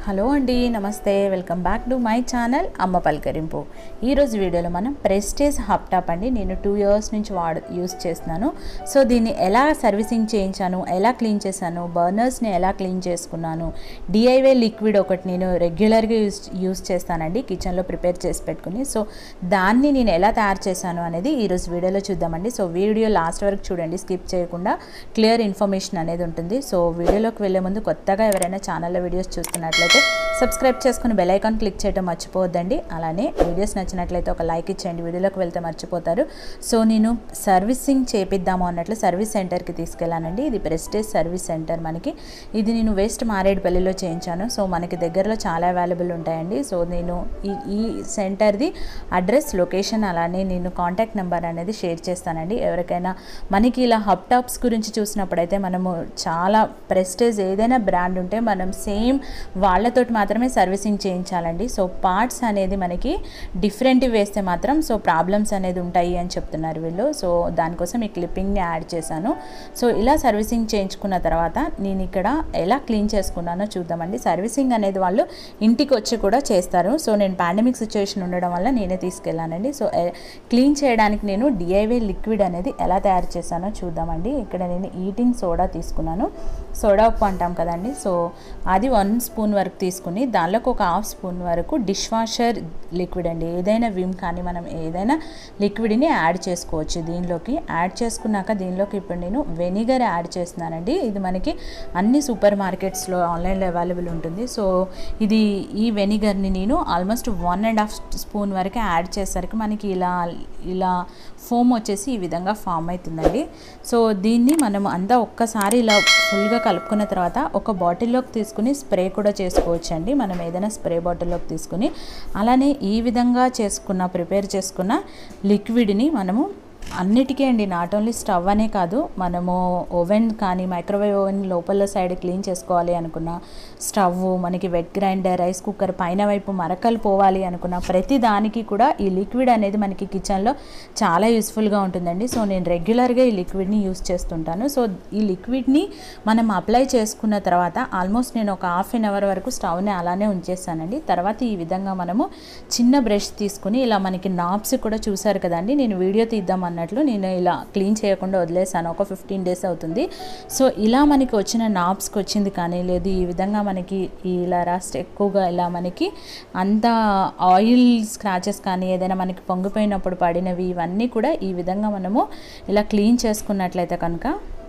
hello అండి నమస్తే welcome back to my channel అమ్మ పలకరింపు ఈరోజు వీడియోలో మనం ప్రెస్టేజ్ హప్ టాప్ అండి నేను టూ ఇయర్స్ నుంచి వాడు యూస్ చేస్తున్నాను సో దీన్ని ఎలా సర్వీసింగ్ చేయించాను ఎలా క్లీన్ చేశాను బర్నర్స్ని ఎలా క్లీన్ చేసుకున్నాను డిఐవై లిక్విడ్ ఒకటి నేను రెగ్యులర్గా యూస్ యూస్ చేస్తానండి కిచెన్లో ప్రిపేర్ చేసి పెట్టుకుని సో దాన్ని నేను ఎలా తయారు చేశాను అనేది ఈరోజు వీడియోలో చూద్దామండి సో వీడియో లాస్ట్ వరకు చూడండి స్కిప్ చేయకుండా క్లియర్ ఇన్ఫర్మేషన్ అనేది ఉంటుంది సో వీడియోలోకి వెళ్ళే ముందు కొత్తగా ఎవరైనా ఛానల్లో వీడియోస్ చూస్తున్నట్లయితే సబ్స్క్రైబ్ చేసుకుని బెల్ ఐకాన్ క్లిక్ చేయడం మర్చిపోవద్దండి అలానే వీడియోస్ నచ్చినట్లయితే ఒక లైక్ ఇచ్చేయండి వీడియోలోకి వెళ్తే మర్చిపోతారు సో నేను సర్వీసింగ్ చేపిద్దాము అన్నట్లు సర్వీస్ సెంటర్కి తీసుకెళ్ళానండి ఇది ప్రెస్టేజ్ సర్వీస్ సెంటర్ మనకి ఇది నేను వేస్ట్ మారేడుపల్లిలో చేయించాను సో మనకి దగ్గరలో చాలా అవైలబుల్ ఉంటాయండి సో నేను ఈ ఈ సెంటర్ది అడ్రస్ లొకేషన్ అలానే నేను కాంటాక్ట్ నెంబర్ అనేది షేర్ చేస్తానండి ఎవరికైనా మనకి ఇలా హబ్ టాప్స్ గురించి చూసినప్పుడైతే మనము చాలా ప్రెస్టేజ్ ఏదైనా బ్రాండ్ ఉంటే మనం సేమ్ వాళ్ళతోటి మాత్రమే సర్వీసింగ్ చేయించాలండి సో పార్ట్స్ అనేది మనకి డిఫరెంట్ వేస్తే మాత్రం సో ప్రాబ్లమ్స్ అనేది ఉంటాయి అని చెప్తున్నారు వీళ్ళు సో దానికోసం ఈ క్లిప్పింగ్ని యాడ్ చేశాను సో ఇలా సర్వీసింగ్ చేయించుకున్న తర్వాత నేను ఇక్కడ ఎలా క్లీన్ చేసుకున్నానో చూద్దామండి సర్వీసింగ్ అనేది వాళ్ళు ఇంటికి వచ్చి కూడా చేస్తారు సో నేను పాండమిక్ సిచ్యువేషన్ ఉండడం వల్ల నేనే తీసుకెళ్ళానండి సో క్లీన్ చేయడానికి నేను డిఐవై లిక్విడ్ అనేది ఎలా తయారు చేశానో చూద్దామండి ఇక్కడ నేను ఈటింగ్ సోడా తీసుకున్నాను సోడా ఉప్పు అంటాం కదండి సో అది వన్ స్పూన్ వరకు తీసుకుని దానిలోకి ఒక హాఫ్ స్పూన్ వరకు డిష్ వాషర్ లిక్విడ్ అండి ఏదైనా విమ్ కానీ మనం ఏదైనా లిక్విడ్ని యాడ్ చేసుకోవచ్చు దీనిలోకి యాడ్ చేసుకున్నాక దీనిలోకి ఇప్పుడు నేను వెనిగర్ యాడ్ చేస్తున్నానండి ఇది మనకి అన్ని సూపర్ మార్కెట్స్లో ఆన్లైన్లో అవైలబుల్ ఉంటుంది సో ఇది ఈ వెనిగర్ని నేను almost one and half spoon వరకు యాడ్ చేసరికి మనకి ఇలా ఇలా ఫోమ్ వచ్చేసి ఈ విధంగా ఫామ్ అవుతుందండి సో దీన్ని మనం అంతా ఒక్కసారి ఇలా ఫుల్గా కలుపుకున్న తర్వాత ఒక బాటిల్లోకి తీసుకుని స్ప్రే కూడా చేసుకోవచ్చు అండి మనం ఏదైనా స్ప్రే బాటిల్లోకి తీసుకుని అలానే ఈ విధంగా చేసుకున్న ప్రిపేర్ చేసుకున్న లిక్విడ్ని మనము అన్నిటికీ అండి నాట్ ఓన్లీ స్టవ్ అనే కాదు మనము ఓవెన్ కానీ మైక్రోవేవ్ ఓవెన్ లోపల సైడ్ క్లీన్ చేసుకోవాలి అనుకున్న స్టవ్ మనకి వెట్ గ్రైండర్ రైస్ కుక్కర్ పైన వైపు మరకలు పోవాలి అనుకున్న ప్రతి దానికి కూడా ఈ లిక్విడ్ అనేది మనకి కిచెన్లో చాలా యూస్ఫుల్గా ఉంటుందండి సో నేను రెగ్యులర్గా ఈ లిక్విడ్ని యూస్ చేస్తుంటాను సో ఈ లిక్విడ్ని మనం అప్లై చేసుకున్న తర్వాత ఆల్మోస్ట్ నేను ఒక హాఫ్ అన్ అవర్ వరకు స్టవ్ని అలానే ఉంచేస్తానండి తర్వాత ఈ విధంగా మనము చిన్న బ్రష్ తీసుకుని ఇలా మనకి నాబ్స్ కూడా చూసారు కదండి నేను వీడియో తీద్దాం అన్నట్లు నేను ఇలా క్లీన్ చేయకుండా వదిలేసాను ఒక ఫిఫ్టీన్ డేస్ అవుతుంది సో ఇలా మనకి వచ్చిన నాబ్స్కి వచ్చింది కానీ లేదు ఈ విధంగా మనకి ఇలా రస్ట్ ఎక్కువగా ఇలా మనకి అంత ఆయిల్ స్క్రాచెస్ కానీ ఏదైనా మనకి పొంగిపోయినప్పుడు పడినవి ఇవన్నీ కూడా ఈ విధంగా మనము ఇలా క్లీన్ చేసుకున్నట్లయితే కనుక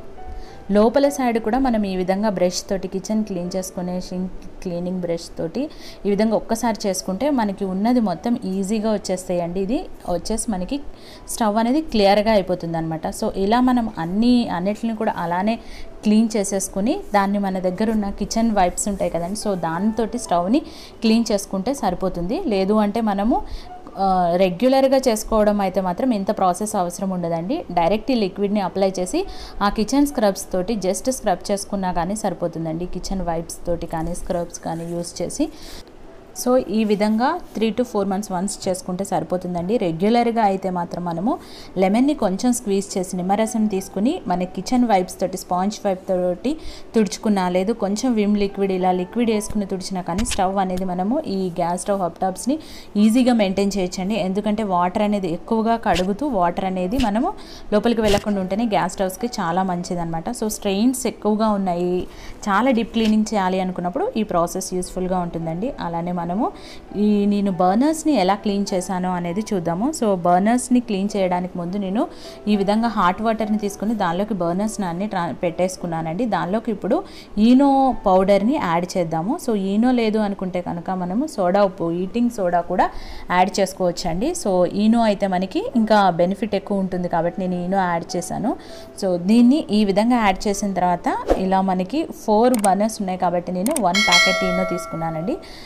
లోపల సైడ్ కూడా మనం ఈ విధంగా బ్రష్ తోటి కిచెన్ క్లీన్ చేసుకునే షింక్ క్లీనింగ్ బ్రష్ తోటి ఈ విధంగా ఒక్కసారి చేసుకుంటే మనకి ఉన్నది మొత్తం ఈజీగా వచ్చేస్తాయండి ఇది వచ్చేసి మనకి స్టవ్ అనేది క్లియర్గా అయిపోతుంది అనమాట సో ఇలా మనం అన్ని అన్నిటిని కూడా అలానే క్లీన్ చేసేసుకుని దాన్ని మన దగ్గర ఉన్న కిచెన్ వైప్స్ ఉంటాయి కదండి సో దానితో స్టవ్ని క్లీన్ చేసుకుంటే సరిపోతుంది లేదు అంటే మనము రెగ్యులర్గా చేసుకోవడం అయితే మాత్రం ఇంత ప్రాసెస్ అవసరం ఉండదండి డైరెక్ట్ ఈ లిక్విడ్ని అప్లై చేసి ఆ కిచెన్ స్క్రబ్స్ తోటి జస్ట్ స్క్రబ్ చేసుకున్నా కానీ సరిపోతుందండి కిచెన్ వైప్స్ తోటి కానీ స్క్రబ్స్ కానీ యూస్ చేసి సో ఈ విధంగా three to four months once చేసుకుంటే సరిపోతుందండి రెగ్యులర్గా అయితే మాత్రం మనము లెమన్ని కొంచెం స్క్వీజ్ చేసి నిమ్మరసం తీసుకుని మన కిచెన్ వైప్స్ తోటి స్పాంజ్ వైప్ తోటి తుడుచుకున్నా లేదు కొంచెం విమ్ లిక్విడ్ ఇలా లిక్విడ్ వేసుకుని తుడిచినా కానీ స్టవ్ అనేది మనము ఈ గ్యాస్ స్టవ్ హప్ టాప్స్ని ఈజీగా మెయింటైన్ చేయొచ్చండి ఎందుకంటే వాటర్ అనేది ఎక్కువగా కడుగుతూ వాటర్ అనేది మనము లోపలికి వెళ్ళకుండా ఉంటేనే గ్యాస్ స్టవ్స్కి చాలా మంచిదన్నమాట సో స్ట్రెయిన్స్ ఎక్కువగా ఉన్నాయి చాలా డీప్ క్లీనింగ్ చేయాలి అనుకున్నప్పుడు ఈ ప్రాసెస్ యూస్ఫుల్గా ఉంటుందండి అలానే మనము ఈ నేను బర్నర్స్ని ఎలా క్లీన్ చేశానో అనేది చూద్దాము సో బర్నర్స్ని క్లీన్ చేయడానికి ముందు నేను ఈ విధంగా హాట్ వాటర్ని తీసుకుని దానిలోకి బర్నర్స్ని అన్ని ట్రా పెట్టేసుకున్నానండి దానిలోకి ఇప్పుడు ఈనో పౌడర్ని యాడ్ చేద్దాము సో ఈనో లేదు అనుకుంటే కనుక మనము సోడా ఉప్పు ఈటింగ్ సోడా కూడా యాడ్ చేసుకోవచ్చండి సో ఈనో అయితే మనకి ఇంకా బెనిఫిట్ ఎక్కువ ఉంటుంది కాబట్టి నేను ఈనో యాడ్ చేశాను సో దీన్ని ఈ విధంగా యాడ్ చేసిన తర్వాత ఇలా మనకి ఫోర్ బర్నర్స్ ఉన్నాయి కాబట్టి నేను వన్ ప్యాకెట్ ఈనో తీసుకున్నానండి దా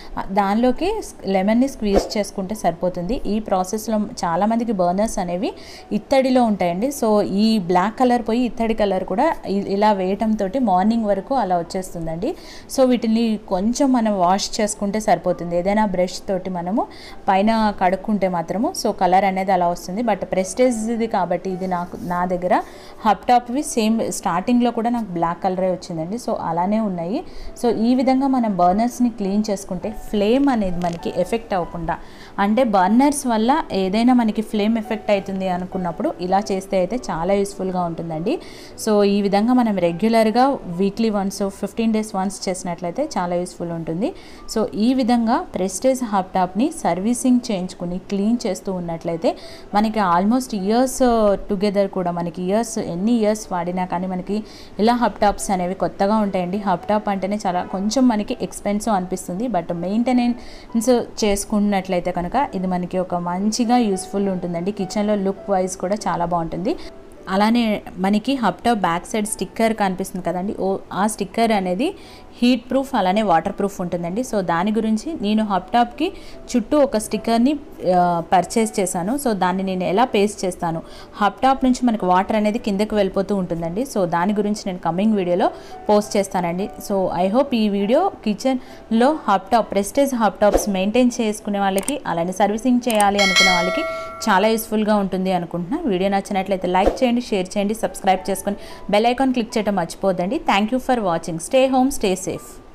దానిలోకి లెమన్ని స్క్వీజ్ చేసుకుంటే సరిపోతుంది ఈ ప్రాసెస్లో చాలామందికి బర్నర్స్ అనేవి ఇత్తడిలో ఉంటాయండి సో ఈ బ్లాక్ కలర్ పోయి ఇత్తడి కలర్ కూడా ఇ- ఇలా వేయటంతో మార్నింగ్ వరకు అలా వచ్చేస్తుందండి సో వీటిని కొంచెం మనం వాష్ చేసుకుంటే సరిపోతుంది ఏదైనా బ్రష్ తోటి మనము పైన కడుక్కుంటే మాత్రము సో కలర్ అనేది అలా వస్తుంది బట్ ప్రెస్టేజ్ది కాబట్టి ఇది నాకు నా దగ్గర హప్ టాప్వి సేమ్ స్టార్టింగ్లో కూడా నాకు బ్లాక్ కలరే వచ్చిందండి సో అలానే ఉన్నాయి సో ఈ విధంగా మనం బర్నర్స్ని క్లీన్ చేసుకుంటే ఫ్లేమ్ అనేది మనకి ఎఫెక్ట్ అవ్వకుండా అంటే బర్నర్స్ వల్ల ఏదైనా మనకి ఫ్లేమ్ ఎఫెక్ట్ అవుతుంది అనుకున్నప్పుడు ఇలా చేస్తే అయితే చాలా యూస్ఫుల్గా ఉంటుందండి సో ఈ విధంగా మనం రెగ్యులర్గా weekly once fifteen days once చేసినట్లయితే చాలా యూస్ఫుల్ ఉంటుంది సో ఈ విధంగా ప్రెస్టేజ్ హాప్ టాప్ని సర్వీసింగ్ చేయించుకుని క్లీన్ చేస్తూ ఉన్నట్లయితే మనకి ఆల్మోస్ట్ ఇయర్స్ టుగెదర్ కూడా మనకి ఇయర్స్ ఎన్ని ఇయర్స్ వాడినా కానీ మనకి ఇలా హప్ టాప్స్ అనేవి కొత్తగా ఉంటాయండి హప్ టాప్ అంటేనే చాలా కొంచెం మనకి ఎక్స్పెన్సివ్ అనిపిస్తుంది బట్ మెయింటెనెన్స్ చేసుకున్నట్లయితే కనుక ఇది మనకి ఒక మంచిగా యూస్ఫుల్ ఉంటుందండి కిచెన్లో లుక్ వైజ్ కూడా చాలా బాగుంటుంది అలానే మనకి hob top back side sticker కనిపిస్తుంది కదండి ఓ ఆ స్టిక్కర్ అనేది హీట్ ప్రూఫ్ అలానే వాటర్ ప్రూఫ్ ఉంటుందండి సో దాని గురించి నేను హప్ టాప్కి చుట్టూ ఒక స్టిక్కర్ని పర్చేస్ చేశాను సో దాన్ని నేను ఎలా పేస్ట్ చేస్తాను హప్ టాప్ నుంచి మనకి వాటర్ అనేది కిందకి వెళ్ళిపోతూ ఉంటుందండి సో దాని గురించి నేను కమింగ్ వీడియోలో పోస్ట్ చేస్తానండి సో ఐ హోప్ ఈ వీడియో కిచెన్లో hob top Prestige hob tops maintain చేసుకునే వాళ్ళకి అలానే సర్వీసింగ్ చేయాలి అనుకునే వాళ్ళకి చాలా యూస్ఫుల్గా ఉంటుంది అనుకుంటున్నా వీడియో నచ్చినట్లయితే లైక్ చేయండి షేర్ చేయండి సబ్స్క్రైబ్ చేసుకొని బెల్ ఐకాన్ క్లిక్ చేయడం మర్చిపోద్దండి thank you for watching stay home stay safe